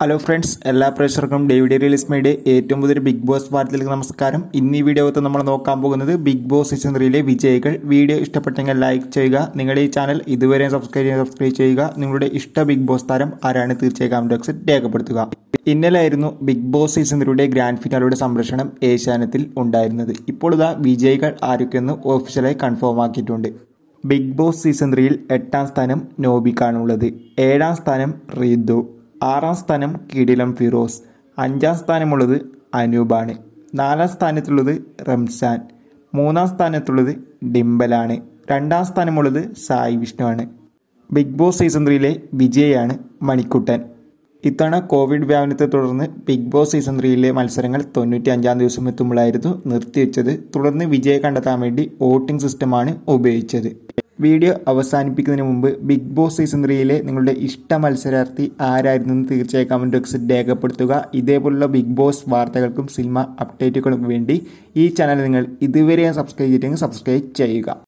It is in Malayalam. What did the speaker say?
ഹലോ ഫ്രണ്ട്സ് എല്ലാ പ്രേക്ഷകർക്കും ഡേവിഡ് റിയലിസ് മീഡിയ ഏറ്റവും പുതിയൊരു ബിഗ് ബോസ് വാർത്തയിലേക്ക് നമസ്കാരം ഇന്ന് ഈ വീഡിയോത്ത് നമ്മൾ നോക്കാൻ പോകുന്നത് ബിഗ് ബോസ് സീസൺ ത്രീയിലെ വിജയികൾ വീഡിയോ ഇഷ്ടപ്പെട്ടെങ്കിൽ ലൈക്ക് ചെയ്യുക നിങ്ങളുടെ ഈ ചാനൽ ഇതുവരെ സബ്സ്ക്രൈബ് ചെയ്യുക സബ്സ്ക്രൈബ് ചെയ്യുക നിങ്ങളുടെ ഇഷ്ട ബിഗ് ബോസ് താരം ആരാണ് തീർച്ചയായും കമന്റ് ബോക്സിൽ രേഖപ്പെടുത്തുക ഇന്നലെയായിരുന്നു ബിഗ് ബോസ് സീസൺ ത്രീയുടെ ഗ്രാൻഡ് ഫിനാലയുടെ സംരക്ഷണം ഏഷ്യാനെറ്റിൽ ഉണ്ടായിരുന്നത് ഇപ്പോൾ ഇതാ വിജയികൾ ആരൊക്കെയെന്ന് ഒഫീഷ്യലായി കൺഫേം ആക്കിയിട്ടുണ്ട് ബിഗ് ബോസ് സീസൺ ത്രീയിൽ എട്ടാം സ്ഥാനം നോബിക്കാണുള്ളത് ഏഴാം സ്ഥാനം റിതു ആറാം സ്ഥാനം കിടിലം ഫിറോസ് അഞ്ചാം സ്ഥാനമുള്ളത് അനൂപാണ് നാലാം സ്ഥാനത്തുള്ളത് റംസാൻ മൂന്നാം സ്ഥാനത്തുള്ളത് ഡിംബലാണ് രണ്ടാം സ്ഥാനമുള്ളത് സായി വിഷ്ണുവാണ് ബിഗ് ബോസ് സീസൺ ത്രീയിലെ വിജയാണ് മണിക്കുട്ടൻ ഇത്തവണ കോവിഡ് വ്യാപനത്തെ തുടർന്ന് ബിഗ് ബോസ് സീസൺ ത്രീയിലെ മത്സരങ്ങൾ തൊണ്ണൂറ്റി അഞ്ചാം ദിവസം എത്തുമ്പോഴായിരുന്നു നിർത്തിവെച്ചത് തുടർന്ന് വിജയം കണ്ടെത്താൻ വേണ്ടി വോട്ടിംഗ് സിസ്റ്റമാണ് ഉപയോഗിച്ചത് വീഡിയോ അവസാനിപ്പിക്കുന്നതിന് മുമ്പ് ബിഗ് ബോസ് സീസൺ ത്രീയിലെ നിങ്ങളുടെ ഇഷ്ട മത്സരാർത്ഥി ആരായിരുന്നു എന്ന് തീർച്ചയായും കമൻറ്റ് ബോക്സിൽ രേഖപ്പെടുത്തുക ഇതേപോലുള്ള ബിഗ് ബോസ് വാർത്തകൾക്കും സിനിമ അപ്ഡേറ്റുകൾക്കും വേണ്ടി ഈ ചാനൽ നിങ്ങൾ ഇതുവരെ സബ്സ്ക്രൈബ് ചെയ്തിട്ടെങ്കിൽ സബ്സ്ക്രൈബ് ചെയ്യുക